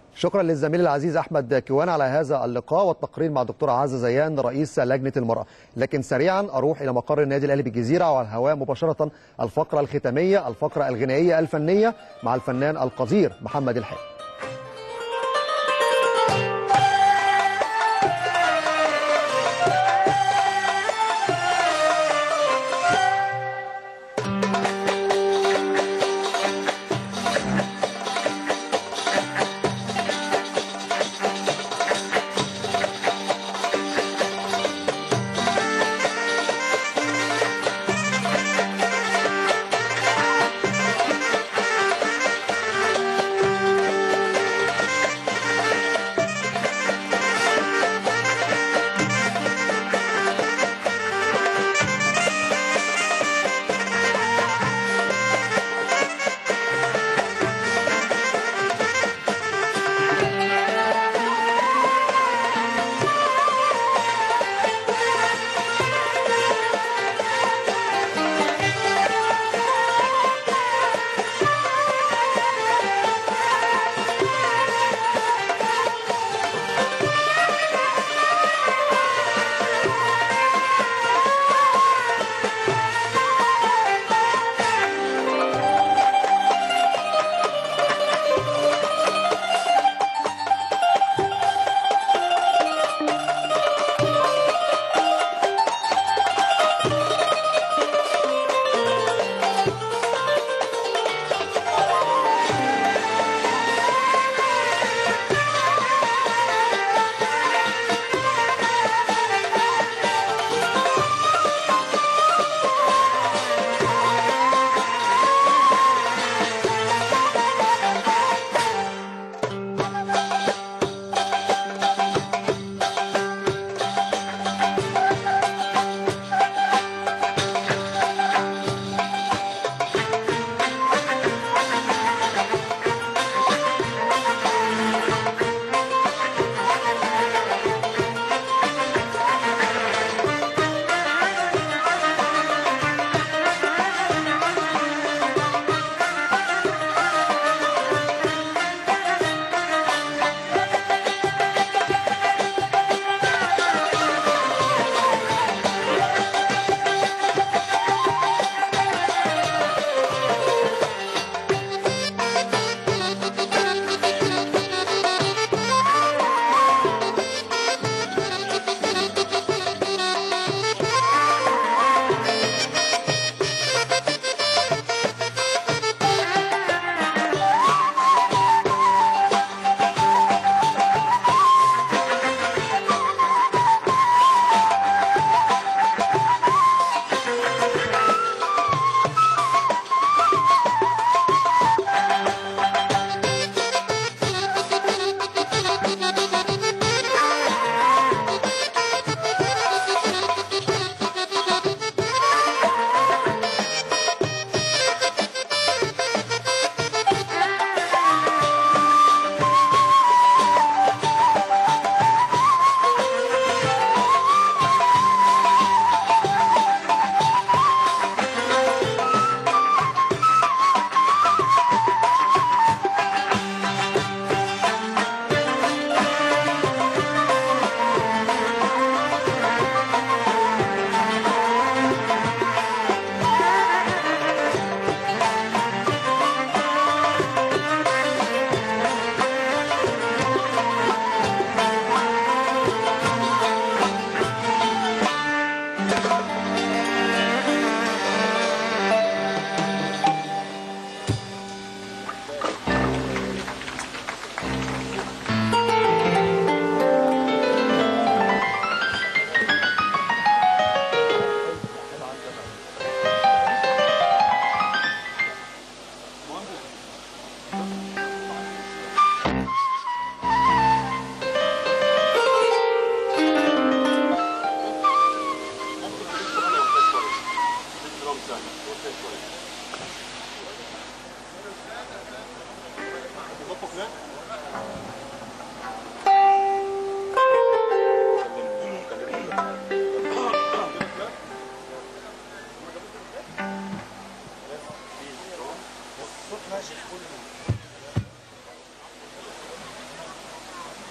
شكرا للزميل العزيز احمد كيوان على هذا اللقاء والتقرير مع الدكتوره عزه زيان رئيس لجنه المراه لكن سريعا اروح الى مقر النادي الاهلي بالجزيره وعلى الهواء مباشره الفقره الختاميه الفقره الغنائيه الفنيه مع الفنان القدير محمد الحاج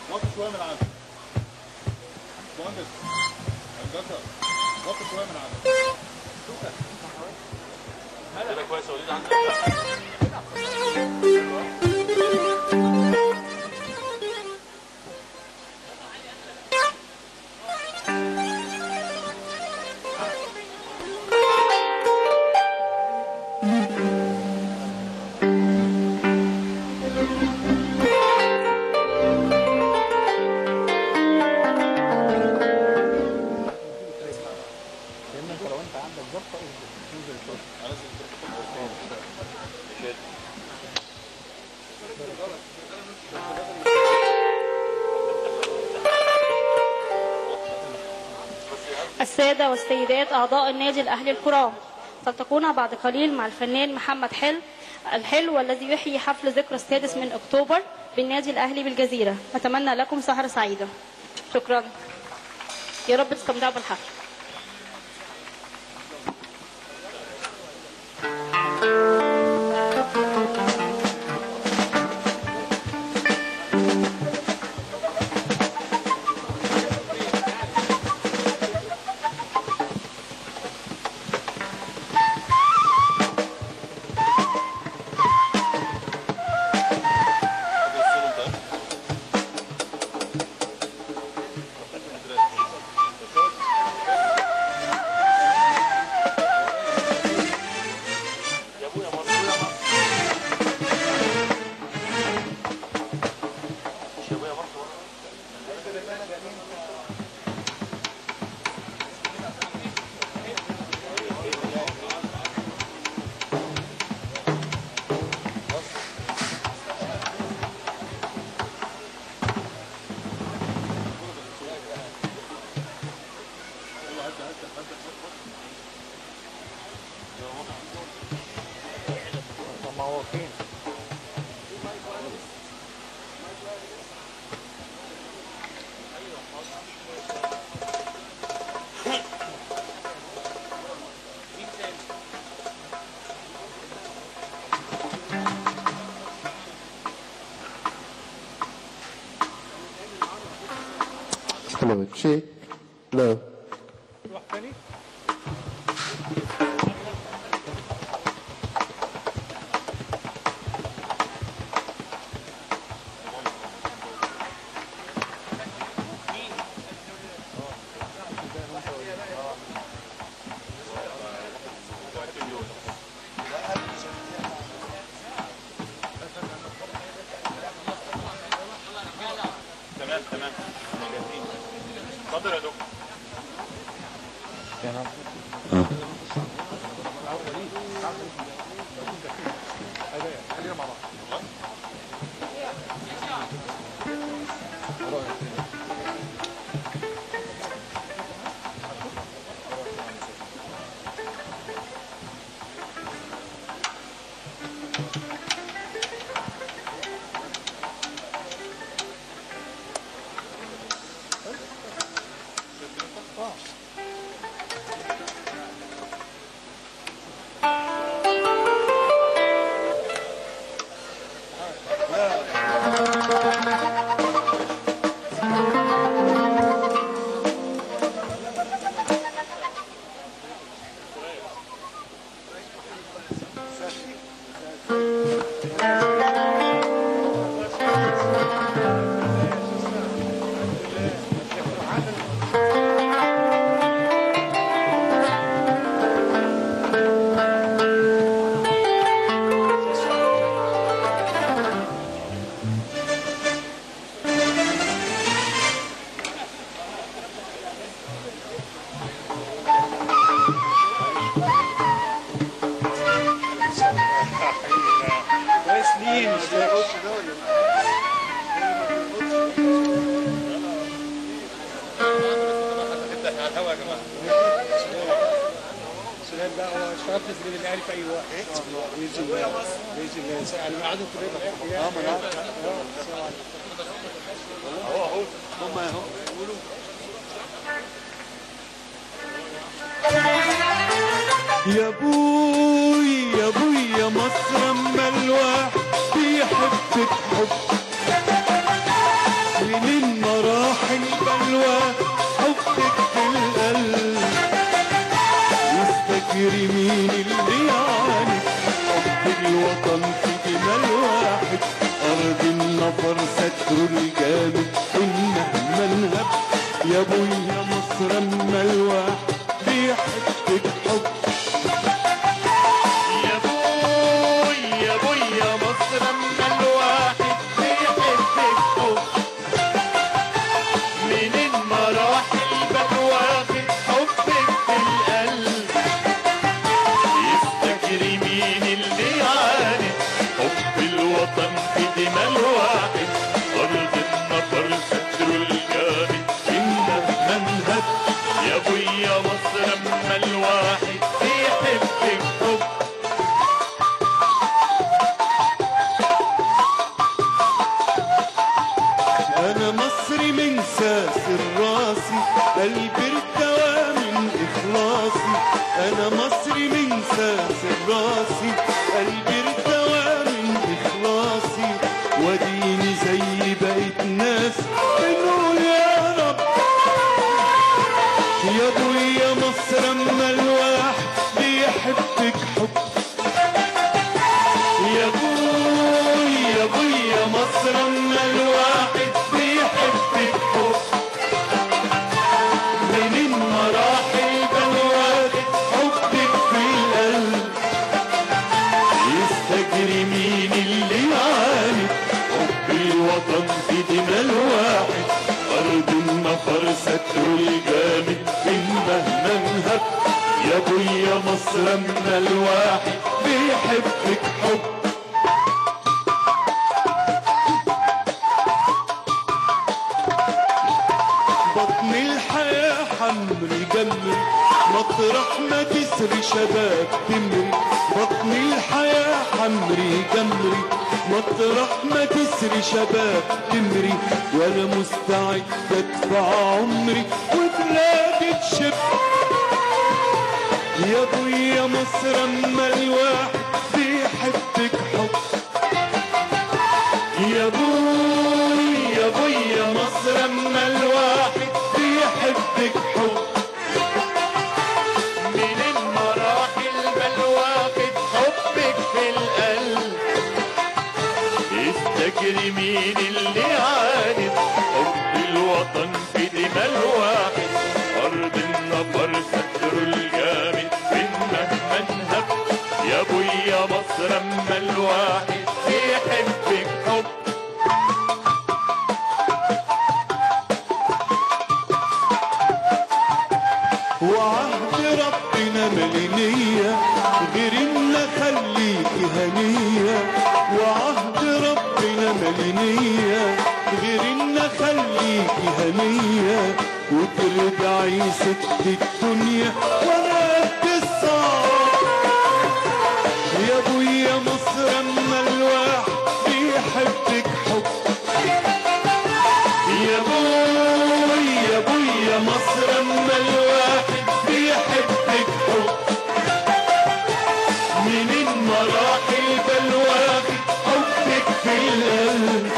وطي شويه من عندك مهندس هندسه وطي شويه من عندك كده كويس يا وليد عندك السادة والسيدات أعضاء النادي الأهلي الكرام تلتقون بعد قليل مع الفنان محمد حلو الحلو الذي يحيي حفل ذكرى السادس من أكتوبر بالنادي الأهلي بالجزيرة أتمنى لكم سهرة سعيدة شكرا يا رب تستمتعوا بالحفل Hello, check. Hello. تمام تمام اتفضل يا دكتور نفتح على الهواء يا جماعه سلام بقى هو اشتغلت في النادي الاهلي في اي وقت باذن الله باذن الله انا قاعد في النادي اه ما انا اهو اهو هم اهو يا ابوي يا ابوي يا مصر اما الواحد بيحبك حب من نفر ستر الجامد إن مهما انهب يا ابويا مصر اما الواحد بيحبك حب يا بوي يا بوي يا مصر اما الواحد بيحبك حب منين مراحل بك واخد حبك في القلب يفتكري مين اللي عاني حب الوطن في دماء الواحد أرض النفر ستر الجامد إنه منهج يا بوي يا مصر اما الواحد بيحبك حب انا مصري من ساسر راسي قلبي ارتوى من اخلاصي انا مصري من ساسر راسي قلبي ارتوى من اخلاصي وديني زي بقيت ناس بنقول يا رب يا ابوي يا مصر اما الواحد بيحبك حب يا بوي يا بوي يا مصر اما الواحد بيحبك حب منين مراحل بواخد حبك في القلب يستجري مين اللي عاني حب الوطن في دماء الواحد أرض النفر ستر الجامد إن مهما انهب يا بوي يا مصر اما الواحد بيحبك حب بطن الحياة حمري جمري مطرح ما تسري شباب تمري بطن الحياة حمري جمري مطرح ما تسري شباب تمري وانا مستعد ادفع عمري وبلادي تشب يا ابوي يا مصر اما الواحد بيحبك حب يا بوي يا بوي يا مصر اما الواحد بيحبك حب من المراحل بل واخد حبك في القلب يستجري مين اللي عاند حب الوطن في دماء الواحد أرض النفر ستر الجامد من مهما انهب يا بوي يا مصر اما الواحد بيحبك حب وعهد ربنا ملينية غير ان خليكي هنية وعهد ربنا ملينية غير ان خليكي هنية وترجعي ست الدنيا وانا قد الصعب يا ابويا مصر اما الواحد بيحبك حب يا بوي يا بوي يا مصر اما الواحد بيحبك حب من المراحل بل واخد حبك في القلب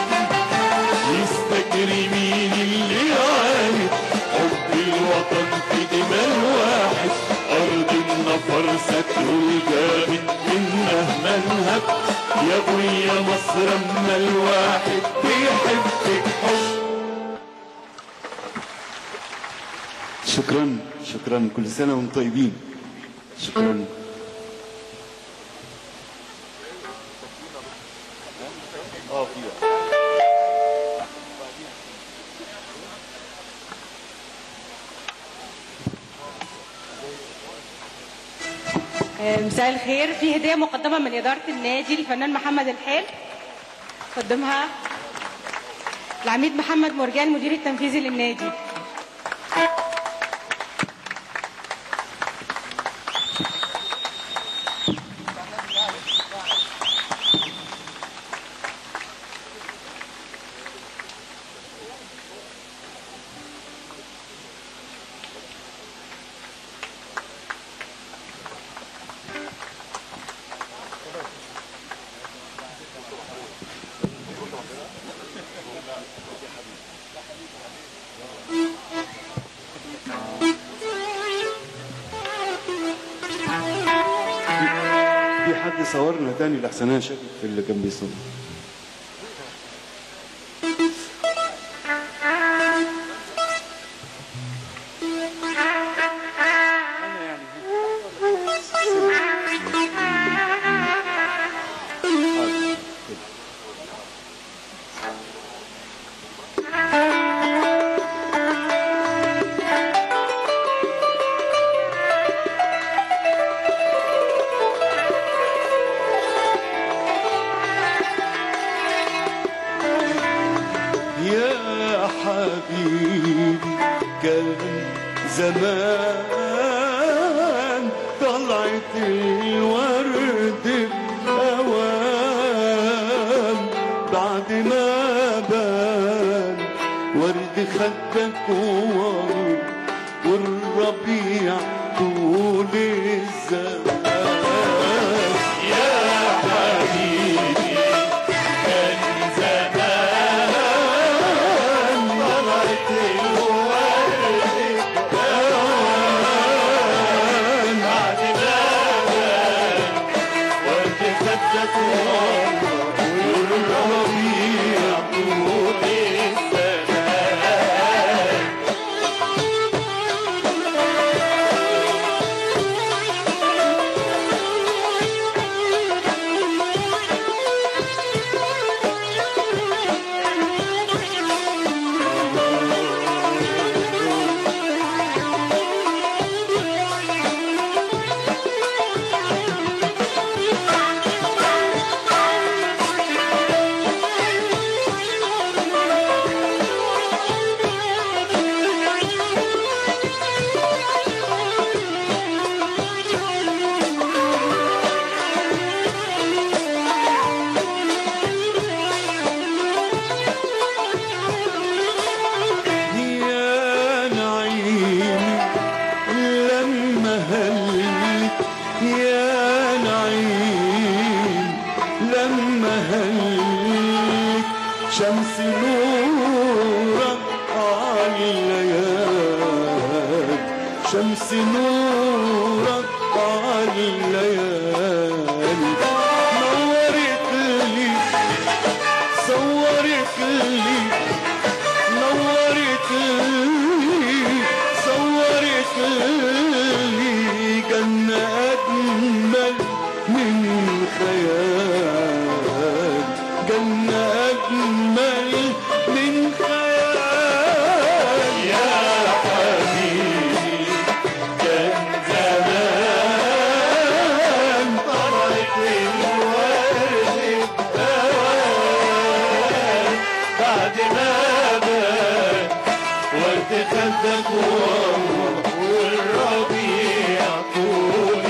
يستجري مين اللي عاني حب الوطن في دماء الواحد أرض النفر ستر الجامد من مهما انهب يا ابوي يا مصر اما الواحد بيحبك حب شكرا شكرا كل سنة وانتم طيبين شكرا مساء الخير في هدية مقدمة من إدارة النادي للفنان محمد الحيل قدمها العميد محمد مرجان المدير التنفيذي للنادي في حد صورنا تاني لحسن انا شاكك في اللي كان بيصور حبيبي كان زمان طلعت الورد بأوان بعد ما بان ورد خدك وورد والربيع طول الزمان يا حبيبي كان زمان طلعت الورد بأوان بعد ما بان ورد خدك وورد والربيع طول الزمان يا نعيم لما هلت يا نعيم لما هلت شمس نورك على الليالي شمس نورك على الليالي نورت لي صورت لي نورت لي صورت لي جنة أجمل من خيال جنة أجمل من خيال يا حبيبي كان زمان طلعت الورد بأوان بعد ما بان ورد خدك والربيع طول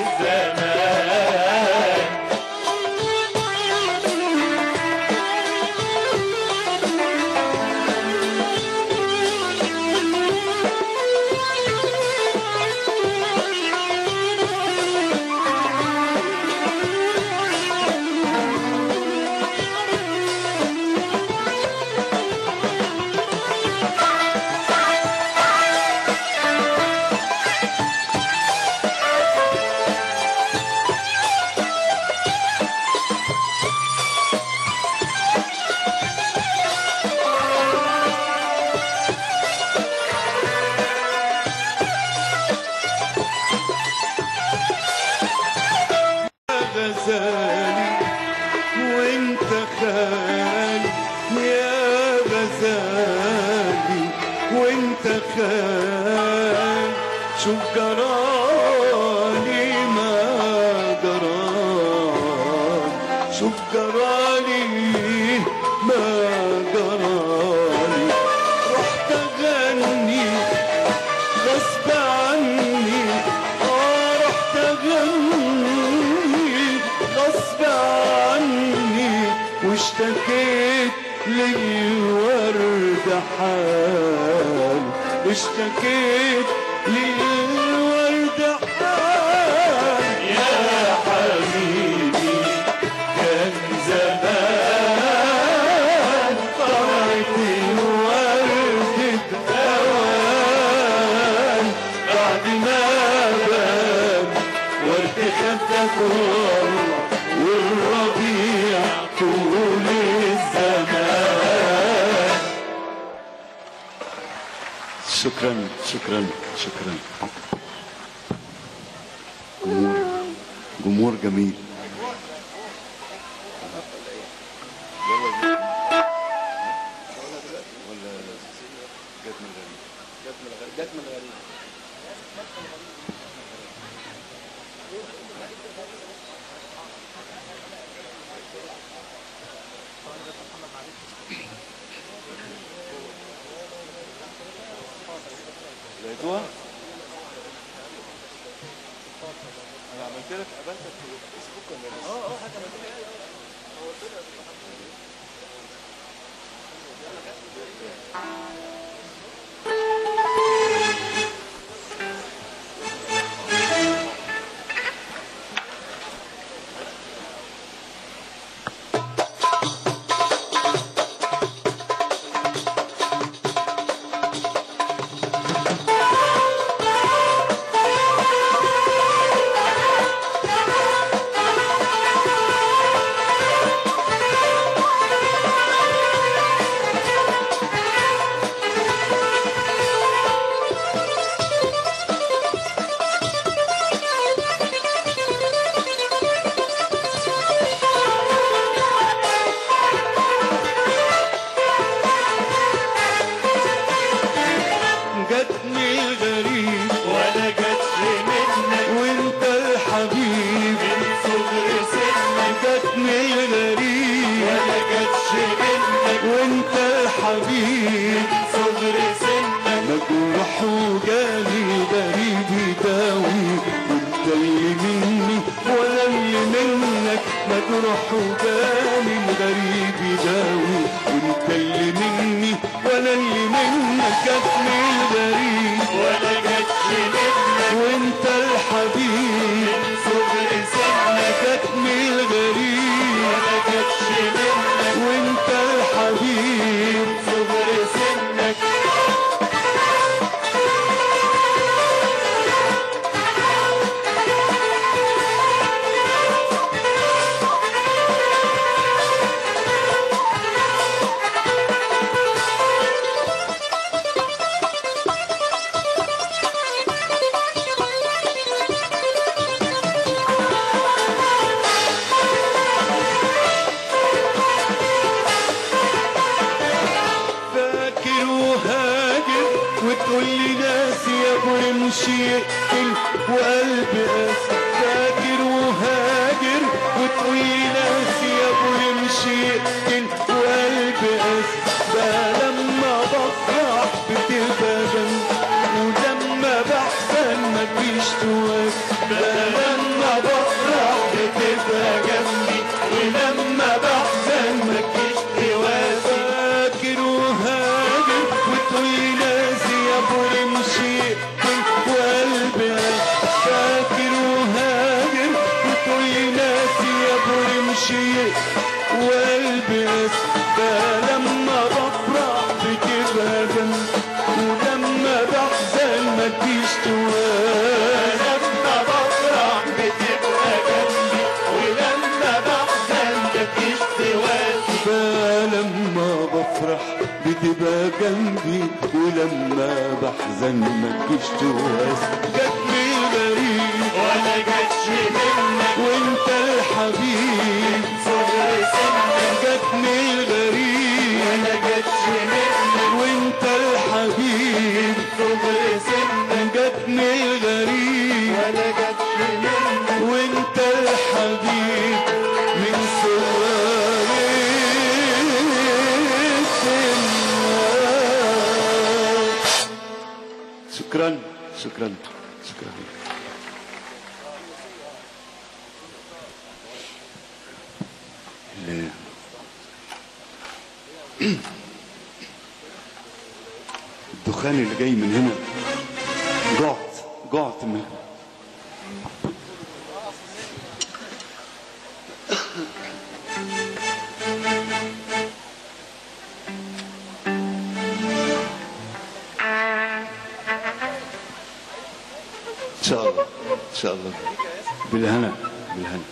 الزمان غزالي وانت خالي يا غزالي وانت خالي شوف جرالي ما جرالي شوف جرالي ما جرالي رحت اغني غصب عني اه رحت اغني غصب عني واشتكيت للورد حال اشتكيت للورد حال يا حبيبي كان زمان طلعت الورد بأوان بعد ما بان ورد خدك والله والربيع طول الزمان شكرا شكرا شكرا جمهور جمهور جميل لقيتوها؟ انا عملت لك قابلتك في الفيسبوك ولا لسه؟ اه اه حاجه عملت لي جاتني الغريب ولا جاتش منك وانت الحبيب من صغر سنك جاتني الغريب ولا جاتش منك وانت الحبيب من صغر سنك مجروح وجالي غريب يداوي وانت اللي مني ولا اللي منك مجروح وجالي الغريب يداوي وانت اللي مني ولا اللي منك جاتني الغريب ولا جاتش منك وانت الحبيب من صغر سنك جاتني الغريب ولا جاتش منك وانت الحبيب من صغر سنك فاكر وهاجر وتقول لي ناس يا ابو رمشي يقتل وقلبي قاسي فاكر وهاجر وتقول لي ناس يا ابو رمشي يقتل وقلبي قاسي ده لما بفرح بتبقى جنبي ولما بحزن مفيش تواسي ده لما بفرح بتبقى جنبي ولما بحزن مفيش تواسي فاكر وهاجر وتقولي ناسي يا ابو رمشي وقلبي فاكر وهاجر وتقولي ناسي يا ابو رمشي وقلبي ده لما بفرح بتبقى جنبي ولما بحزن مفيش تواسي لما بفرح بتبقى جنبي ولما بحزن مفيش تواسي فلما بفرح بتبقى جنبي ولما بحزن مفيش تواسي جاتني غريب ولا جاتش منك وانت الحبيب صغر سنك جاتني الغريب ولا جاتش منك وانت الحبيب صغر سنك جاتني الغريب ولا جاتش منك وانت الحبيب من صغر سنك شكرا شكرا شكرا ال- الدخان اللي جاي من هنا جعت جعت من ان شاء الله ان شاء الله بالهنا بالهنا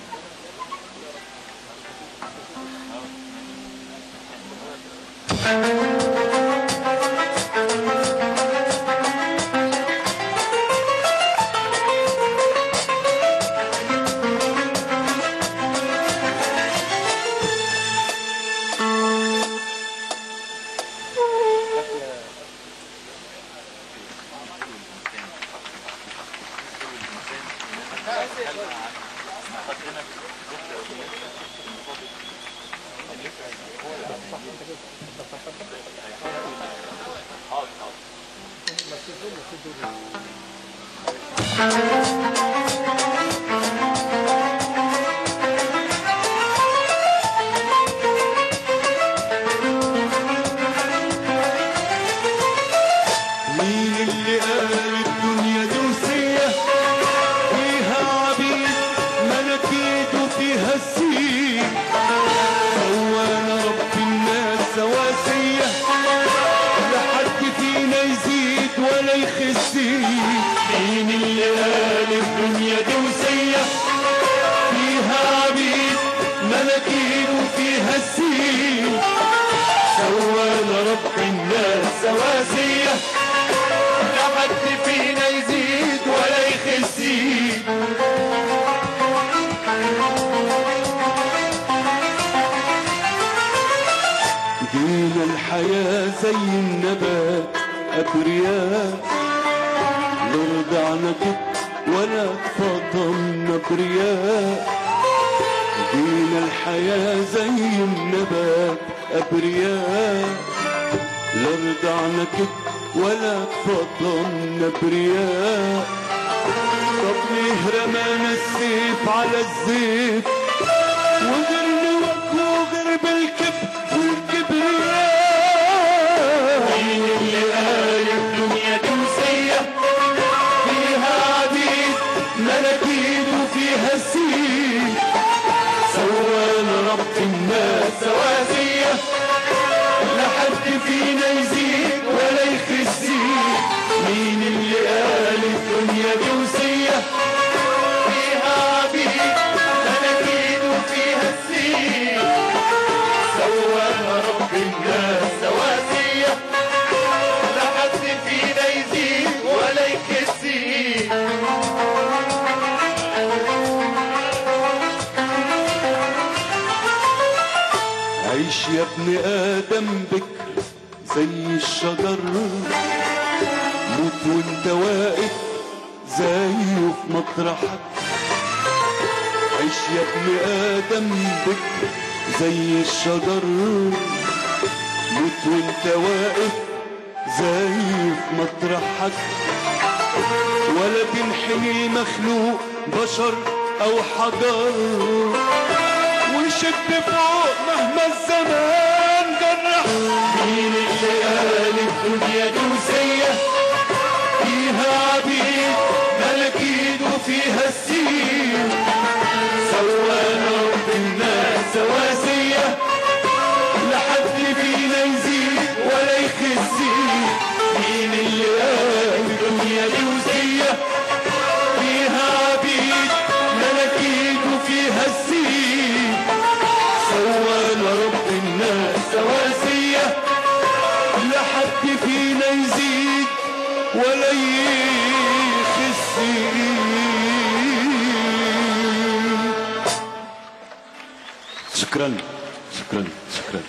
مين اللي قال الدنيا دوسية فيها عبيد ملكيت وفيها السيف سوانا رب الناس سواسية لا حد فينا يزيد ولا يخسي مين اللي قال الدنيا دوسية فيها عبيد ملكيت وفيها السيف سوانا رب الناس سواسية لا حد فينا يزيد ولا يخسي جينا الحياة زي النبات أبرياء نرضى عنك ولا تفضلنا برياء جينا الحياة زي النبات أبرياء لا رضعنك ولا تفضلنا برياء طب ليه رمانا السيف على الزيت وغيرنا وجهه غير بالكبر والكبرياء مين اللي قال الدنيا دوسية فيها عبيد ملاكين وفيها السيف سوانا رب الناس سواسية لا حد فينا يزيد ولا يخسي مين اللي قال الدنيا دوسية فيها عبيد ملاكين وفيها السيف سوانا رب الناس سواسية لا حد فينا يزيد ولا يكسي عيش يا ابن آدم بكر زي الشجر موت وانت واقف زيه في مطرحك عيش يا ابن آدم بكر زي الشجر موت وانت واقف زيه في مطرحك ولا تنحني مخلوق بشر أو حجر وشد فوق مهما الزمان جرح مين اللي قال الدنيا دوسية فيها عبيد ملكين وفيها السين سوانا رب الناس سواسية لا حد فينا يزيد ولا يخسي مين اللي قال الدنيا دوسية فيها عبيد ملكين وفيها السين سوانا رب الناس سواسية لا حد فينا يزيد ولا يخسي شكرا شكرا شكرا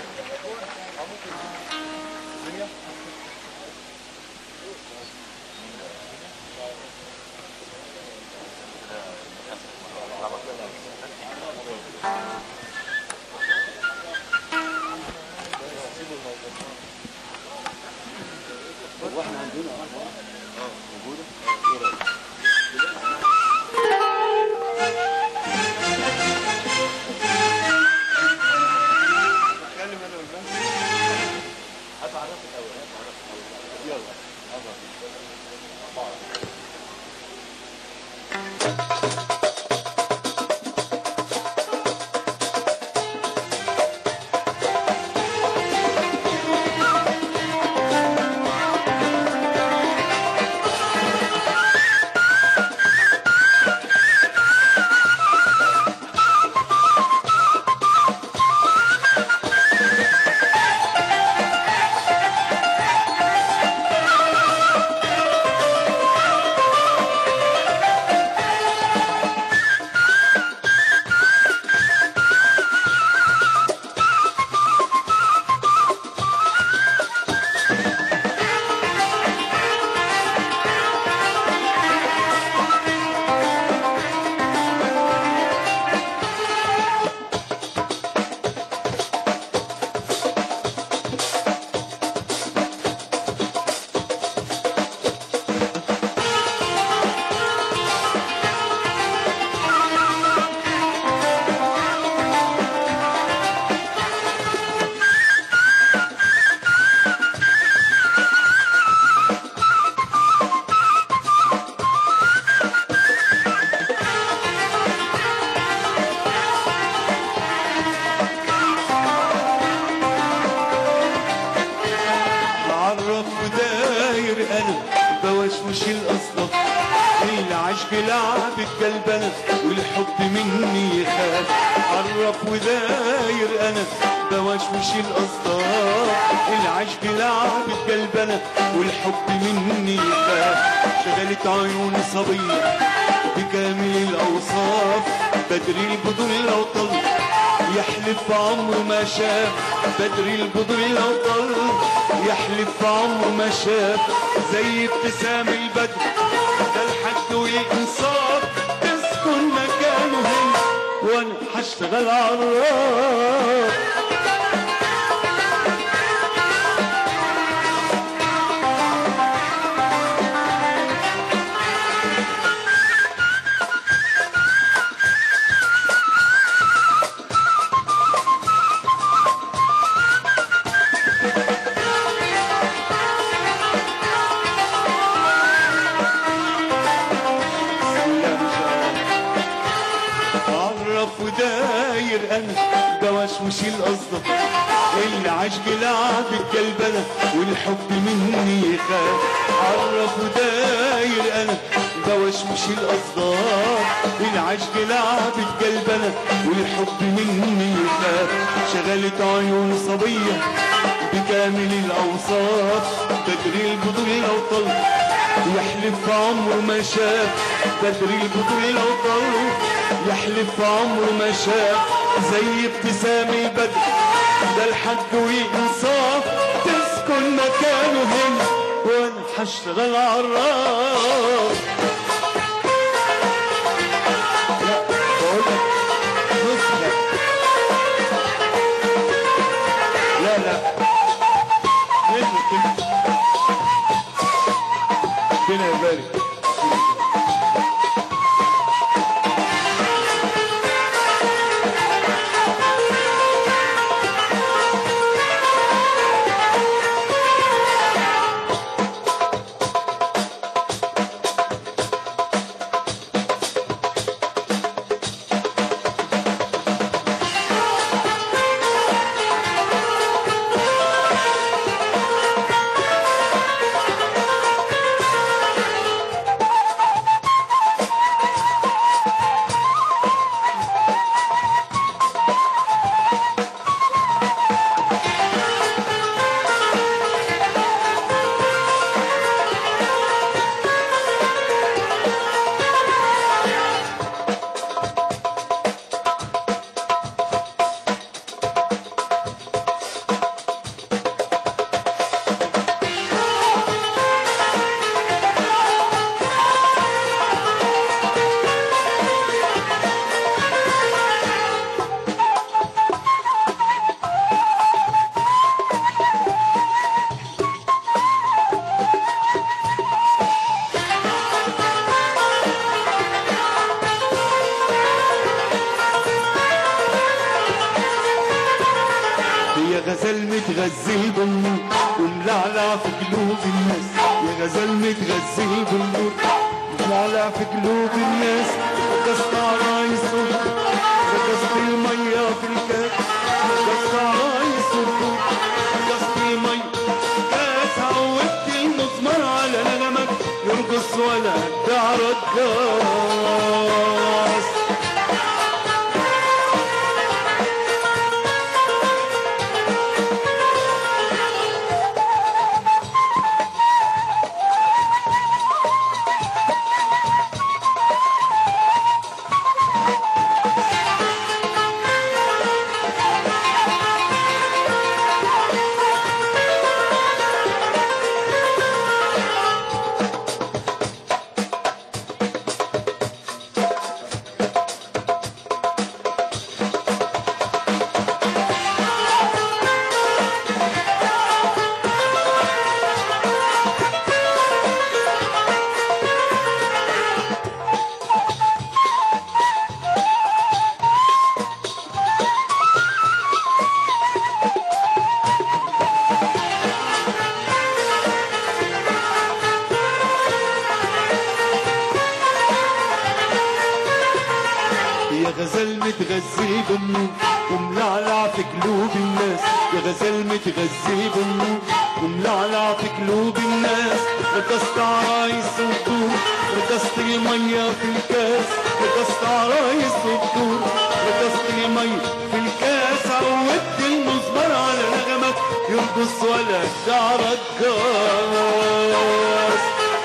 الجلبنة والحب مني يخاف عرف وداير انا بوشوش الاصدار العشق لعب الجلبنة والحب مني يخاف شغلت عيون صبية بكامل الاوصاف بدري البدور لو طل يحلف عمره ما شاف بدري البدر لو طل يحلف عمره ما شاف زي ابتسام البدر ده الحد والانصاف تسكن مكانه هنا وانا هشتغل عراف عرف وداير انا بوشوش القصد اللي عشق لعب الجلبنة والحب مني يخاف عرف وداير انا بوشوش الاصدار العشق لعب الجلبنة والحب مني يخاف شغلت عيون صبية بكامل الاوصاف بدري البدور لو طل يحلف عمره ما شاف بدري البطول لو طل يحلف عمره ما شاف زي ابتسام البدر ده الحق وانصاف تسكن مكانه هنا وانا هشتغل عراف لا بقول لك بص لا لا لا منه كده ربنا يبارك يا غزال متغزل بالنور وملعلع في قلوب الناس يا غزال متغزل بالنور وملعلع في قلوب الناس رقصت عرايس رقصت المية في الكاس رقصت عرايس رقصت المية كاس عودت المزمر على نغمك يرقص ولا تعرض كاس يا غزال متغذي بالنور وملعلع في قلوب الناس يا غزال متغذي بالنور وملعلع في قلوب الناس رقصت عرايس وطول رقصت المية في الكاس رقصت عرايس الدور رقصت المية في الكاس عودت المزمر على نغمة يرقص ولا شعرك جاس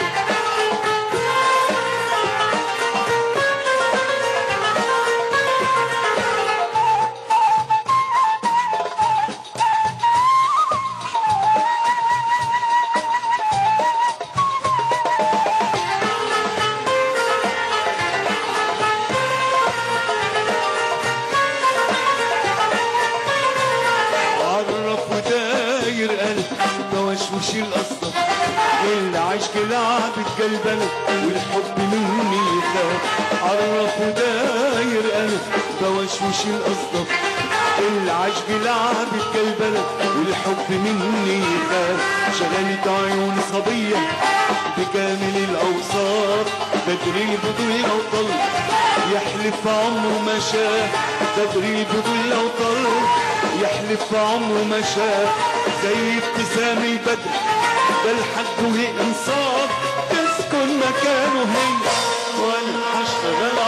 عرف وداير قلب بوشوش القصة والعشق لعبة قلبنا والحب مني يخاف عرف وداير قلب بوشوش القصة العشق لعبة قلبنا والحب مني يخاف شغلت عيون صبية بكامل الأوصاف بدري البدوي لو طل يحلف عمره ما شاف بدري البدوي لو طل يحلف عمره ما شاف زي ابتسام البدر ده الحق وهي انصاف تسكن مكانه هي وانا هشتغل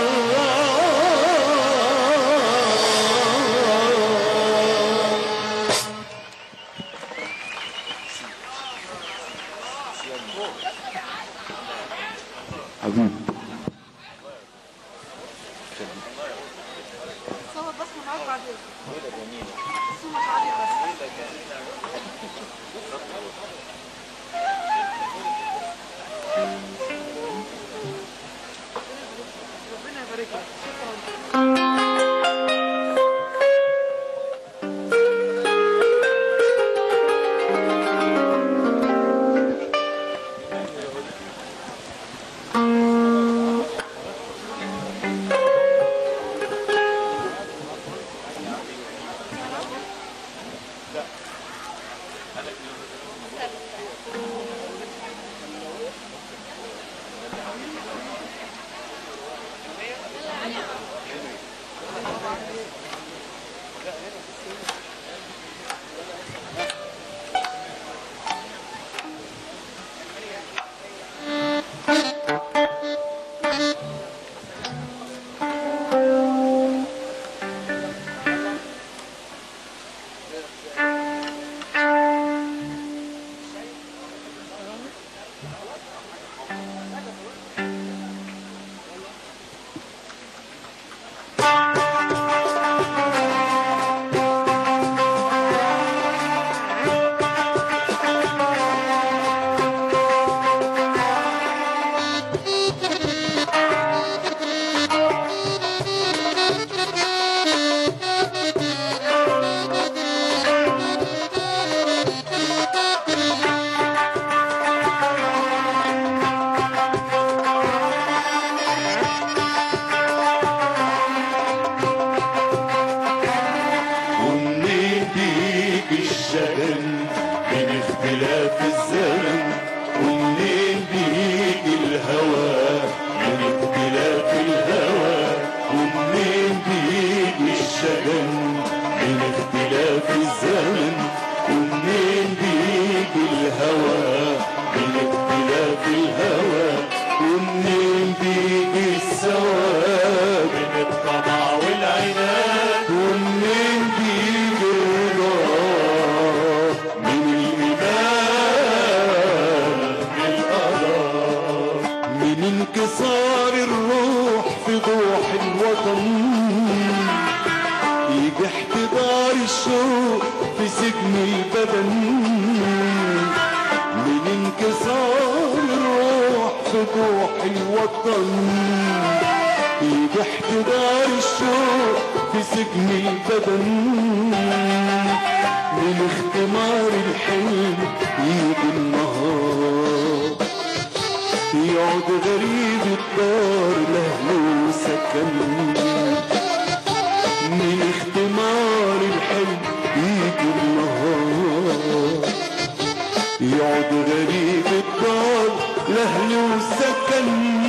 عراف حبيبي ومنين بيجي الشجن من اختلاف الزمن ومنين بيجي الهوى من اختلاف الهوى ومنين بيجي الشجن من اختلاف الزمن ومنين بيجي الهوى من اختلاف الهوى ومنين بيجي السواد من الطمع والعناد ومنين بيجي الرضا من الإيمان بالقضاء من انكسار الروح في ضوح الوطن يجي احتضار الشوق في سجن البدن من انكسار الروح في ضوح الوطن يجي احتضار الشوق في سجن البدن من اختمار الحلم يجي النهار يقعد غريب الدار لهله سكن من اختمار الحلم يجي النهار يقعد غريب الدار لأهل وسكن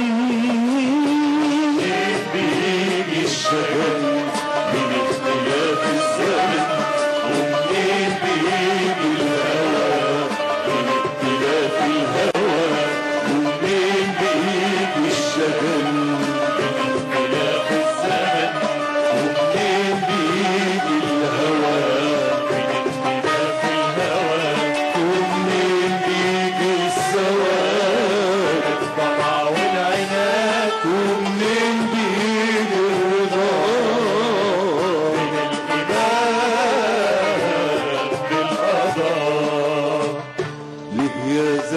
بيجي الشجن من اختلاف الزمن ومنين بيجي الهوى من اختلاف الهوى ومنين بيجي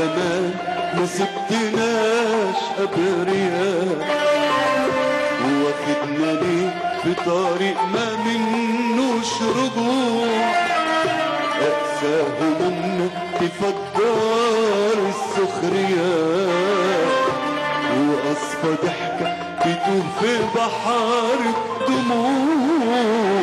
زمان ما سبتناش أبرياء واخدنا ليه في طريق ما منوش رجوع أقسى همومنا تفجر السخرية وأصفى ضحكة تتوه في بحر دموع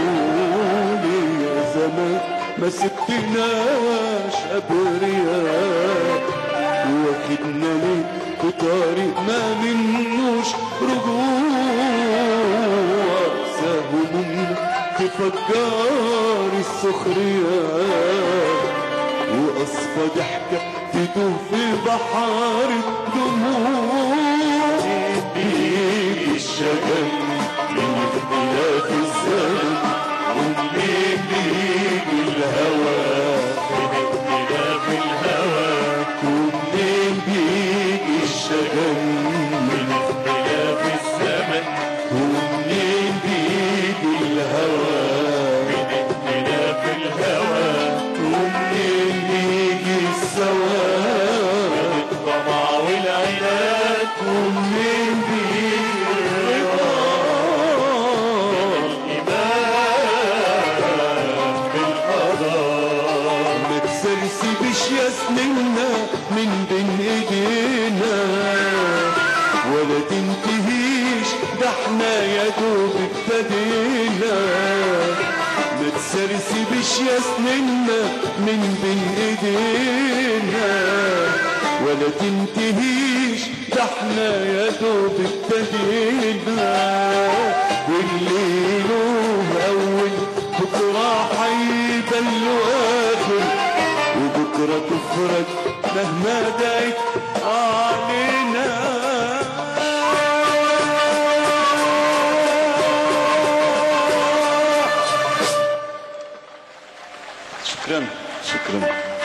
يا زمان ما سبتناش أبرياء واخدنا ليه في طريق ما منوش رجوع أقسى همومنا تفجر السخرية وأصفى ضحكة تدوب في بحر الدموع بيجي الشجن من اختلاف الزمن ومنين بيجي الهوى من اختلاف الهوى ومنين بيجي الشجن من اختلاف الزمن ومنين بيجي الهوى من اختلاف الهوى ومنين بيجي السواد من الطمع والعناد ومنين بيجي ما تسرسبش يا سنينا من بين ايدينا ولا تنتهيش ده احنا يا دوب ابتدينا ما تسرسبش يا سنينا من بين ايدينا ولا تنتهيش ده احنا يا دوب ابتدينا والليل اول بكره هيبان له اخر وبكره تفرج مهما دعت علينا شكرا شكرا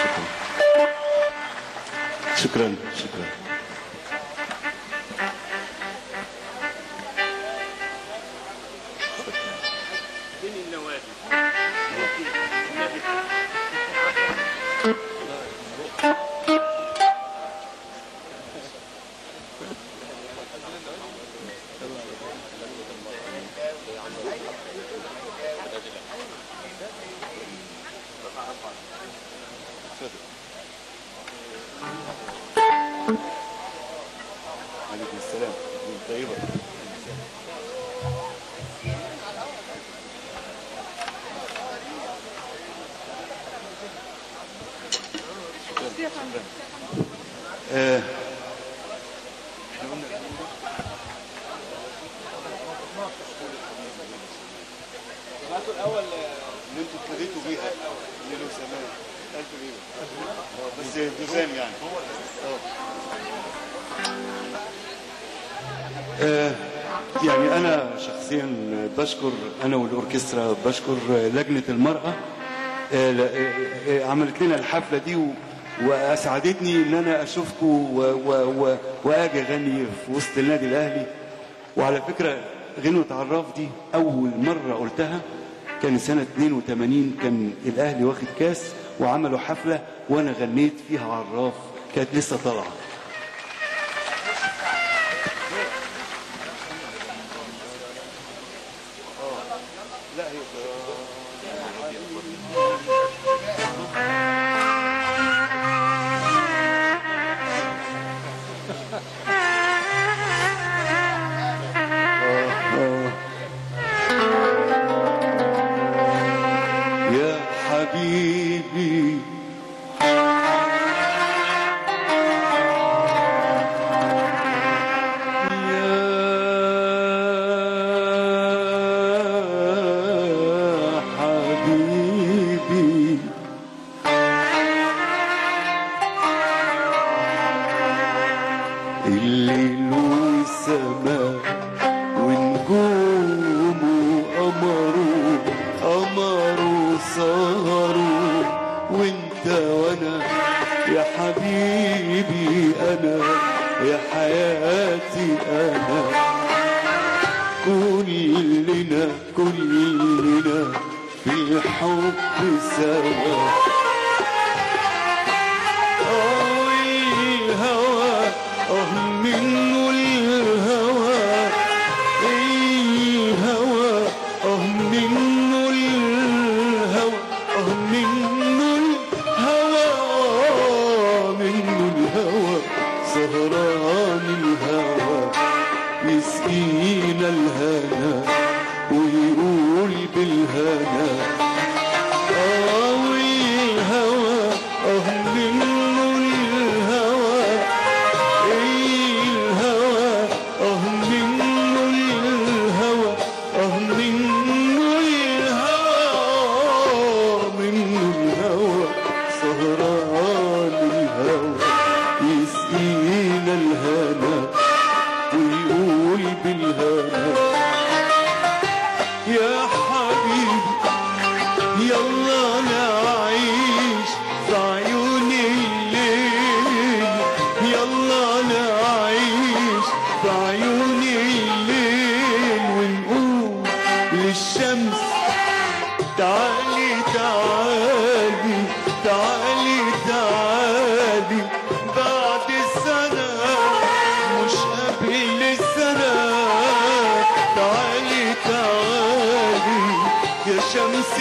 شكرا شكرا شكرا عليكم السلام طيبة آه، إحنا قلنا اللي انتوا ابتديتوا بيها اللي له زمان ألف ليلة آه، بس دوزان يعني آه، يعني أنا شخصيا بشكر أنا والأوركسترا بشكر لجنة المرأة آه، ل- آه، آه، عملت لنا الحفلة دي و- وأسعدتني إن أنا أشوفكم و- و- و- وأجي أغني في وسط النادي الأهلي وعلى فكرة غنوة عراف دي أول مرة قلتها كان سنة 82 كان الأهلي واخد كاس وعملوا حفلة وأنا غنيت فيها عراف كانت لسه طالعة يا حبيبي يا حبيبي الليل والسماء ونجوم وقمروا قمروا سهروا وانت وانا يا حبيبي انا يا حياتي انا كلنا كلنا في الحب سوا آه،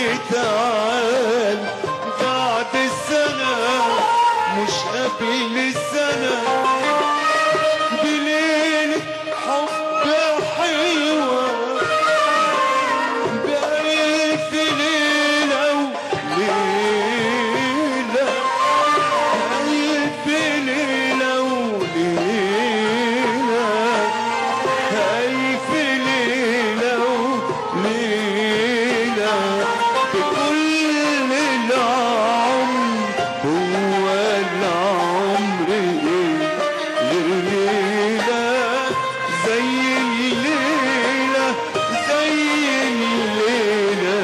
تعال بعد السنة مش قبل السنة بليلة حب حلوة بألف ليلة وليلة ألف ليلة وليلة ألف ليلة وليلة بكل العمر هو العمر غير ليلة زي الليلة زي الليلة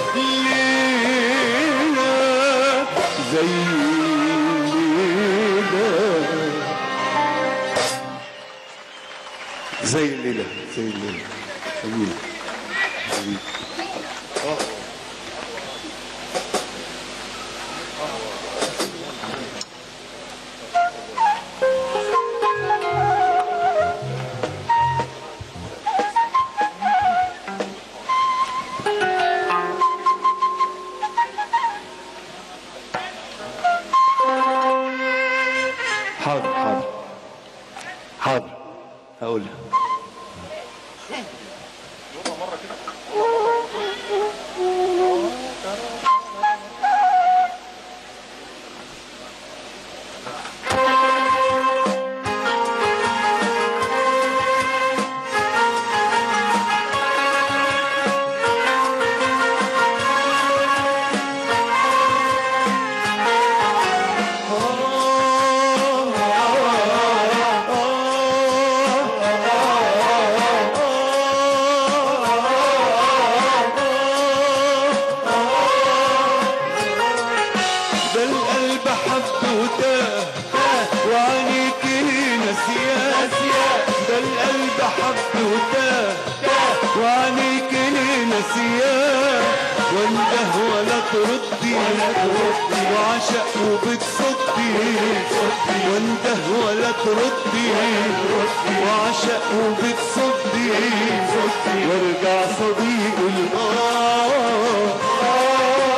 ليلة زي الليلة زي الليلة زي الليلة جميلة جميلة حاضر حاضر حاضر هقولها ده القلب حب وتاه وعينيك نسيان ده القلب حب وتاه وعينيك نسيان وانده ولا تردي وعشق وبتصدي وانده ولا تردي وعشق وبتصدي وارجع صديق الآه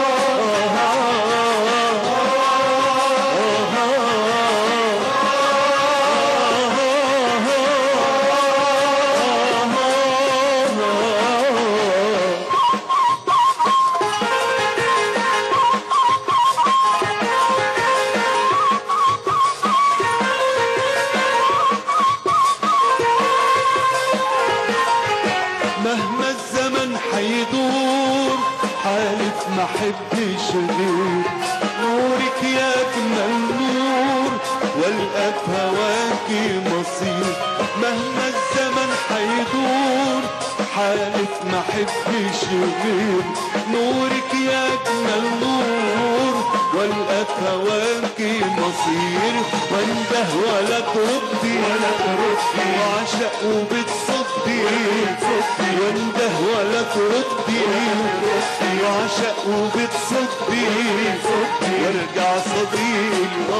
مهما الزمن حيدور حالف ما حبش غير نورك يا اجمل نور والقى في هواكي مصير مهما الزمن حيدور حالف ما حبش غير نورك يا اجمل نور والقى في هواكي مصير وانده ولا تردي ولا تردي وعشق وبتصدي وانده ولا تردي وعشق وبتصدي وارجع صديق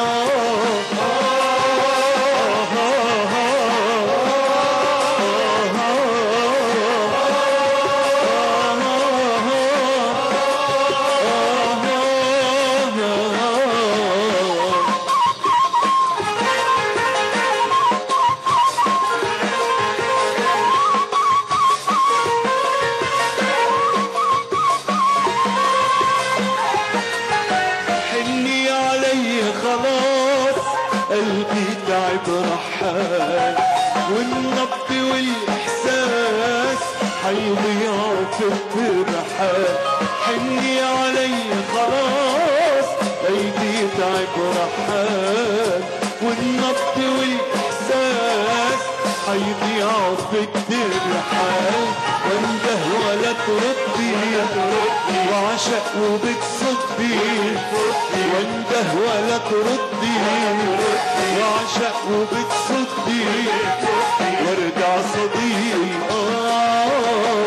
حني علي خلاص قلبي تعب رحال والنبض والاحساس حيضيعوا في الترحال حني علي خلاص قلبي تعب رحال والنبض والاحساس حيضيعوا في الترحال وانده ولا تردي وعشق وبتصدي وانده ولا تردي وعشق وبتصدي وارجع صديق آه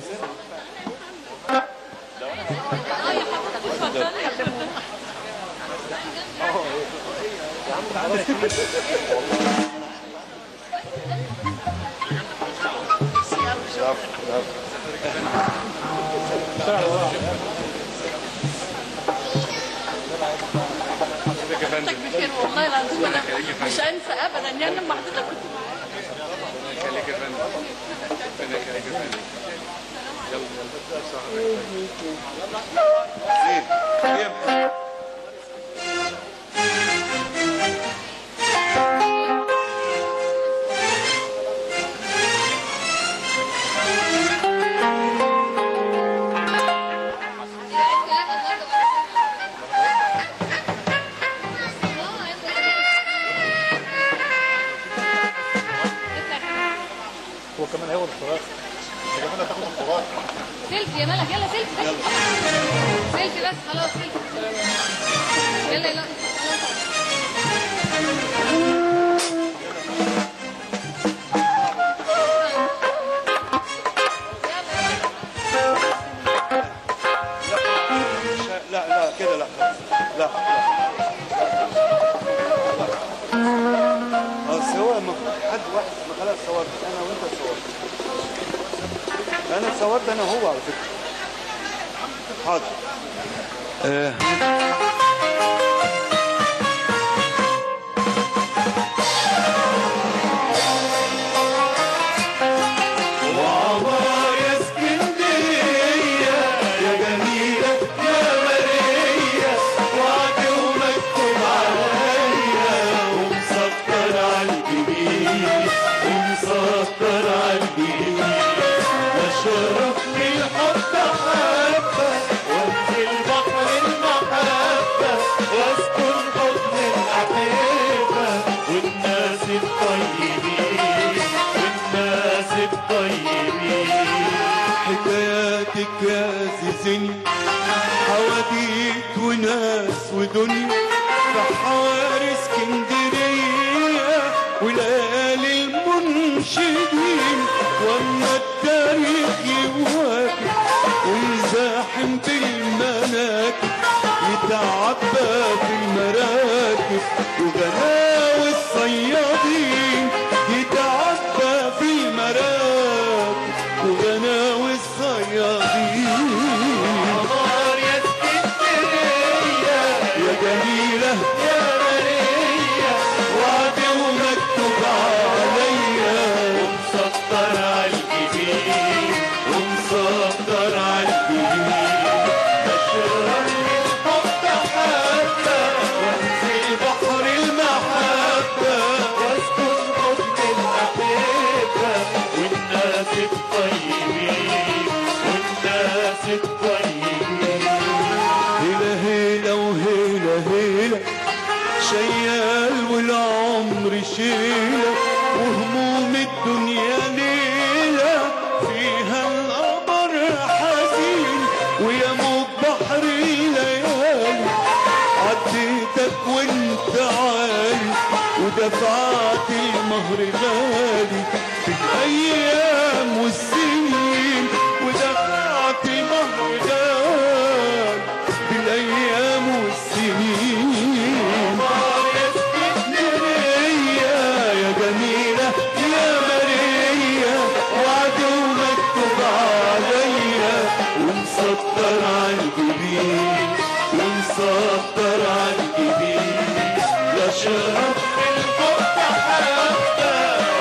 حضرتك بخير والله العظيم انا مش هنسى ابدا يعني لما حضرتك كنت هو كمان هياخد الفراغ انت كمان هتاخد الفراغ سيلفي يا ملك يلا سيلفي بس سيلفي بس خلاص سيلفي يلا يلا لا لا كده لا لا لا اصل هو المفروض حد واحد ما خلاص صورت انا وانت صورت انا صورت انا هو على فكره حاضر آه. وعبار يا اسكندرية يا جميلة يا مرية وعد ومكتوب عليا ومسطر عالجبين ومسطر عالجبين وشرفني الحب حبة وانزل بحر المحبة واسكن حضن الأحبة والناس الطيبين والناس الطيبين حكاياتك يا زيزني حواديت وناس ودنيا في حواري اسكندرية وليالي المنشدين واما التاريخ يواكب ويزاحم بالمناكب يتعبى في المراكب وغناوي الصيادين يتعبى في المراكب وغناوي الصيادين عمار يا اسكندرية يا جميلة يا مرية وعد ومكتوب عليا ومسطر عالجبين ومسطر عالجبين بشربني الحب حبة وانزل بحر المحبة واسكن حضن الأحبة والناس الطيبين والناس الطيبين هيلا هيلا وهيلا هيلا شيال والعمر شيلة وهموم الدنيا ليلة فيها القمر حزين ويموج بحر الليالي عديتك وانت عالي ودفعت المهر غالي في الايام والسنين ودفعت المهر غالي بالايام والسنين يا اسكندرية يا جميلة يا مرية وعد ومكتوب عليا ومسطر عالجبين ومسطر عالجبين يا شرف الحب حبة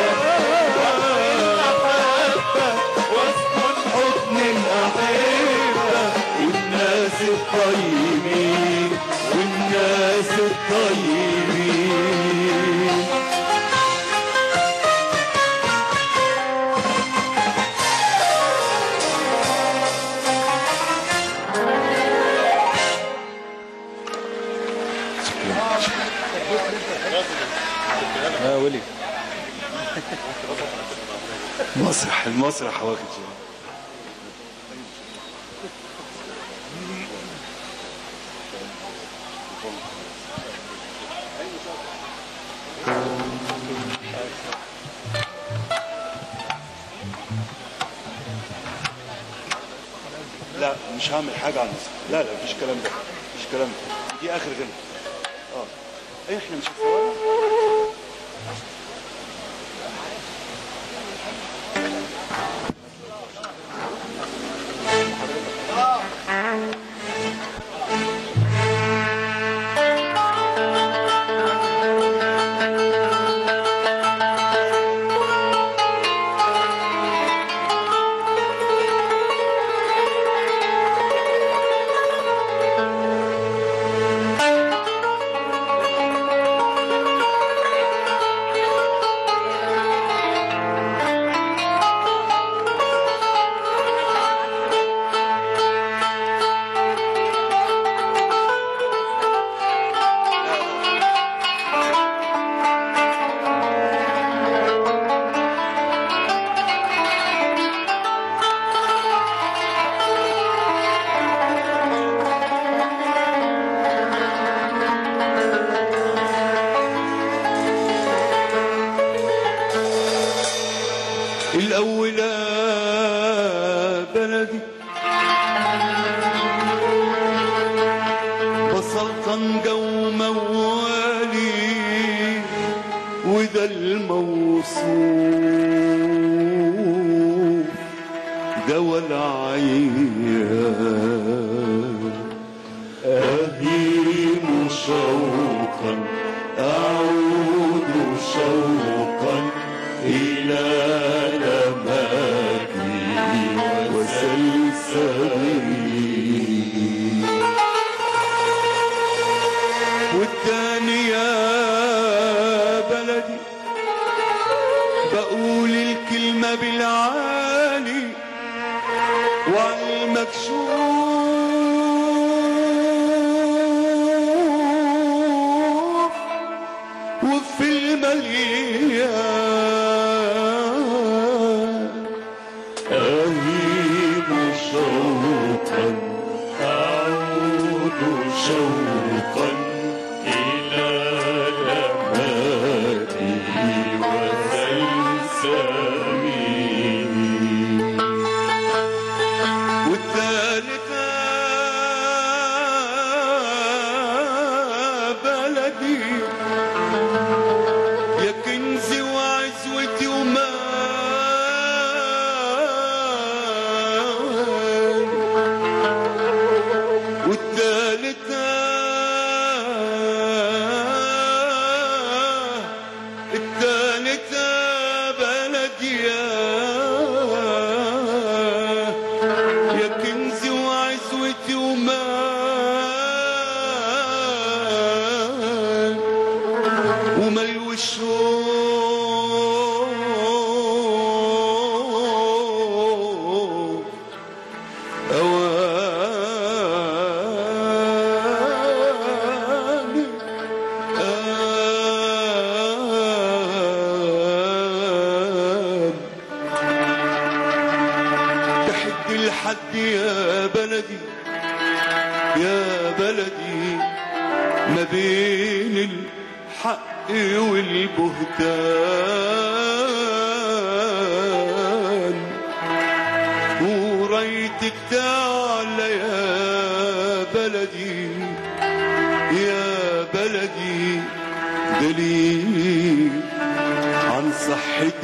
وحبة واسكن حضن الأحبة والناس الطيبين والناس الطيبين يا ولي مسرح المسرح واخد شوية لا مش هعمل حاجه على المسرح لا لا مفيش كلام ده مفيش كلام ده دي اخر غنى اه إيه، احنا مش هنصورها الأول يا بلدي بسلطن جو موالي وده الموصوف دوا العيان أهيم شوقا أعود شوقا إلى نماكي وسلسبيلي والتاني يا بلدي بقول الكلمة بالعالي وعلى المكشوف وفي المليان أهيب شوقا أعود شوقا إلى لماتي وسلسبيلي والثالثة بلدي يا كنزي وعزوتي ومان والثالثة الثالثة بلدي يا يا كنزي وعزوتي ومان وملو الشوق أواني آن تحد الحد يا بلدي يا بلدي ما بين الحق والبهتان وريتك تعلى يا بلدي يا بلدي دليل عن صحة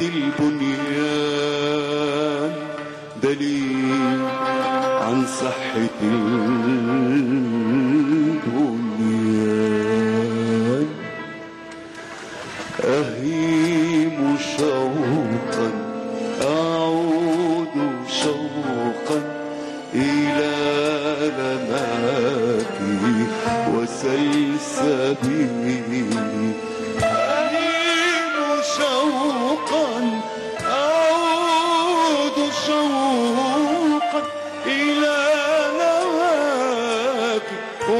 البنيان دليل عن صحة البنيان أهيم شوقا أعود شوقا إلى لماكي وسلسبيلي أهيم شوقا أعود شوقا إلى لماكي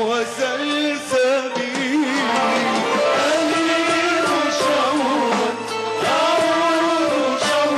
وسلسبيلي أهيم شوقا أعود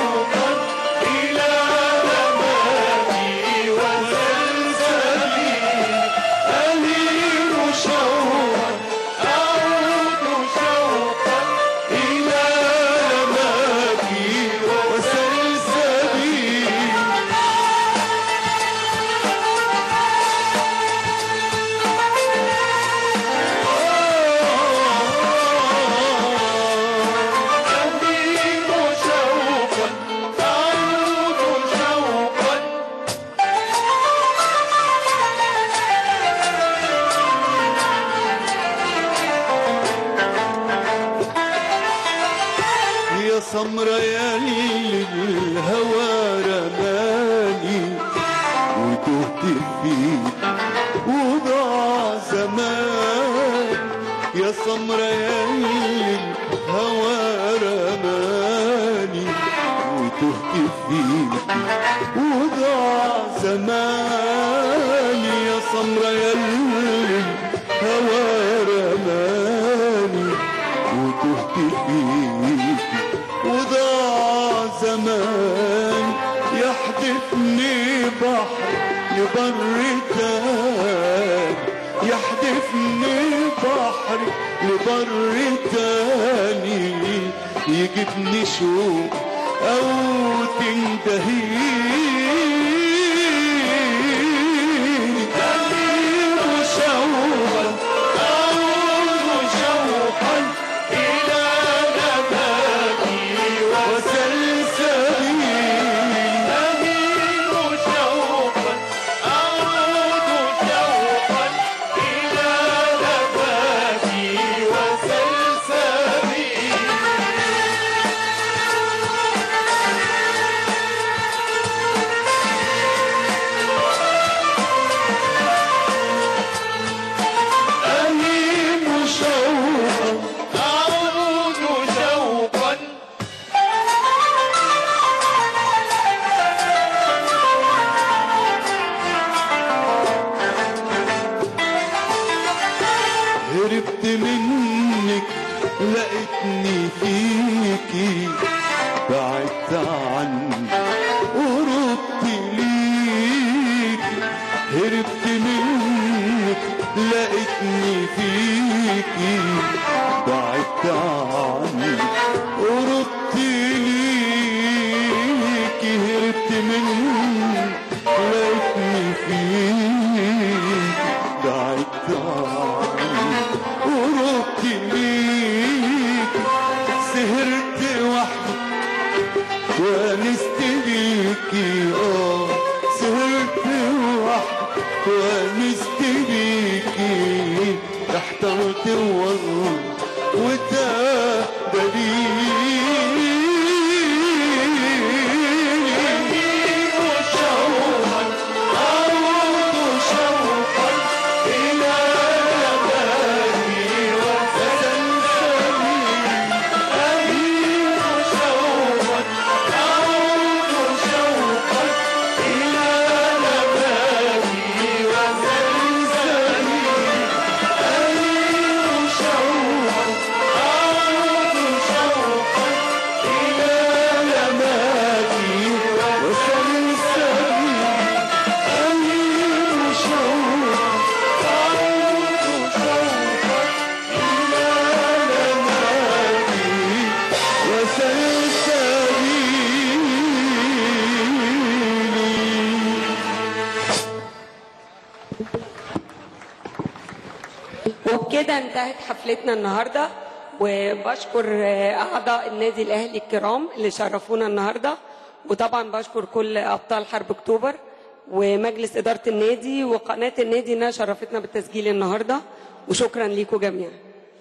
سمرة يا ليل الهوى رماني وتهت فيك وضاع زمان يا سمرة يا ليل الهوى رماني وتهت فيك وضاع زمان يا سمرة يا ليل الهوى رماني وتهت فيك وضاع زمان يحدفني بحر لبر تاني يحدفني بحر لبر تاني يجيبني شوق او تنتهيني أمير شوقا أعود شوقا إلى نباتي وسلسبيلي أمير شوقا أعود شوقا إلى نباتي وسلسبيلي أمين شوقا أعود شوقا هربت منك لقيتني فيكي بعدت عنك قربت ليكي هربت منك لقيتني فيكي بعدت عنك قربت ليكي هربت منك لقيتني فيكي بعدت عنك قربت ليكي سهرت وحدي ونست بيكي اه سهرت وحدي ونست بيكي احترت والله وده دليل وشوقا أعود شوقا إلى نباتي وسلسبيلي أمير شوقا أعود شوقا إلى نباتي وسلسبيلي أمير شوقا أعود شوقا إلى نباتي وسلسبيلي أمير شوقا أعود شوقا إلى نباتي وسلسبيلي وبكده انتهت حفلتنا النهارده وبشكر اعضاء النادي الاهلي الكرام اللي شرفونا النهارده وطبعا بشكر كل ابطال حرب اكتوبر ومجلس اداره النادي وقناه النادي انها شرفتنا بالتسجيل النهارده وشكرا ليكم جميعا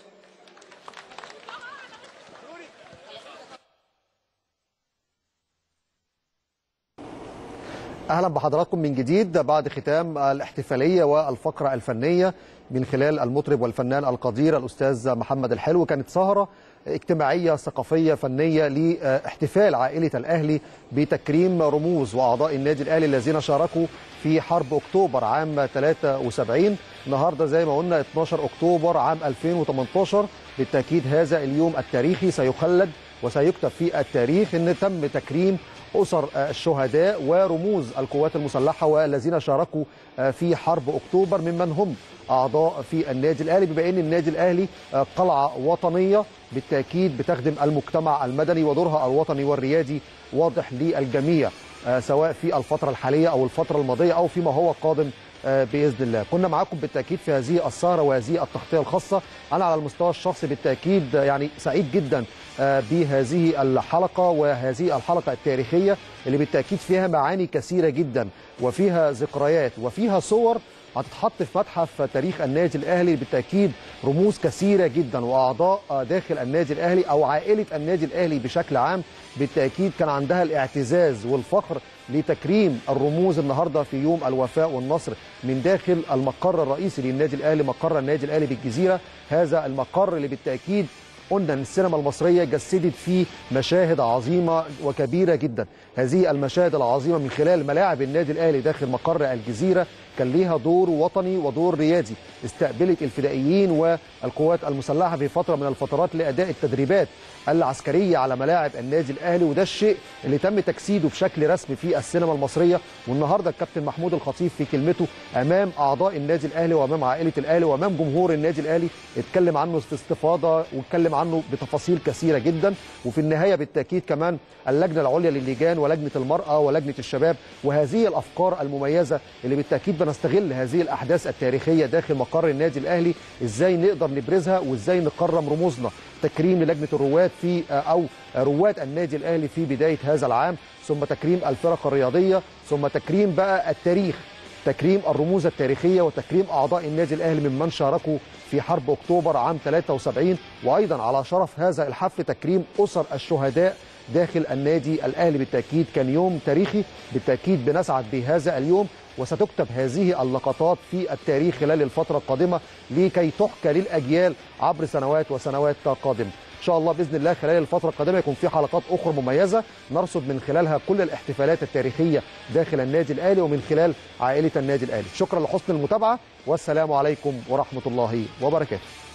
اهلا بحضراتكم من جديد بعد ختام الاحتفاليه والفقره الفنيه من خلال المطرب والفنان القدير الاستاذ محمد الحلو كانت سهره اجتماعيه ثقافيه فنيه لاحتفال عائله الاهلي بتكريم رموز واعضاء النادي الاهلي الذين شاركوا في حرب اكتوبر عام 73 النهارده زي ما قلنا 12 اكتوبر عام 2018 بالتاكيد هذا اليوم التاريخي سيخلد وسيكتب في التاريخ ان تم تكريم اسر الشهداء ورموز القوات المسلحه والذين شاركوا في حرب اكتوبر ممن هم اعضاء في النادي الاهلي بما ان النادي الاهلي قلعه وطنيه بالتاكيد بتخدم المجتمع المدني ودورها الوطني والريادي واضح للجميع سواء في الفتره الحاليه او الفتره الماضيه او فيما هو قادم باذن الله كنا معاكم بالتاكيد في هذه السهره وهذه التغطيه الخاصه انا على المستوى الشخصي بالتاكيد يعني سعيد جدا بهذه الحلقه وهذه الحلقه التاريخيه اللي بالتاكيد فيها معاني كثيره جدا وفيها ذكريات وفيها صور هتتحط في متحف تاريخ النادي الاهلي بالتاكيد رموز كثيره جدا واعضاء آه، داخل النادي الاهلي او عائله النادي الاهلي بشكل عام بالتاكيد كان عندها الاعتزاز والفخر لتكريم الرموز النهارده في يوم الوفاء والنصر من داخل المقر الرئيسي للنادي الاهلي مقر النادي الاهلي بالجزيره هذا المقر اللي بالتاكيد قلنا ان السينما المصريه جسدت فيه مشاهد عظيمه وكبيره جدا هذه المشاهد العظيمه من خلال ملاعب النادي الاهلي داخل مقر الجزيره كان ليها دور وطني ودور ريادي استقبلت الفدائيين والقوات المسلحه في فتره من الفترات لاداء التدريبات العسكريه على ملاعب النادي الاهلي وده الشيء اللي تم تجسيده بشكل رسمي في السينما المصريه والنهارده الكابتن محمود الخطيب في كلمته امام اعضاء النادي الاهلي وامام عائله الاهلي وامام جمهور النادي الاهلي اتكلم عنه في استفاضه واتكلم عنه بتفاصيل كثيره جدا وفي النهايه بالتاكيد كمان اللجنه العليا للجان ولجنه المراه ولجنه الشباب وهذه الافكار المميزه اللي بالتاكيد بنستغل هذه الاحداث التاريخيه داخل مقر النادي الاهلي ازاي نقدر نبرزها وازاي نكرم رموزنا تكريم لجنه الرواد في او رواد النادي الاهلي في بدايه هذا العام ثم تكريم الفرق الرياضيه ثم تكريم بقى التاريخ تكريم الرموز التاريخيه وتكريم اعضاء النادي الاهلي ممن شاركوا في حرب اكتوبر عام 73 وايضا على شرف هذا الحفل تكريم اسر الشهداء داخل النادي الاهلي بالتاكيد كان يوم تاريخي بالتاكيد بنسعد بهذا اليوم وستكتب هذه اللقطات في التاريخ خلال الفتره القادمه لكي تحكى للاجيال عبر سنوات وسنوات قادمه ان شاء الله باذن الله خلال الفتره القادمه يكون في حلقات اخرى مميزه نرصد من خلالها كل الاحتفالات التاريخيه داخل النادي الاهلي ومن خلال عائله النادي الاهلي شكرا لحسن المتابعه والسلام عليكم ورحمه الله وبركاته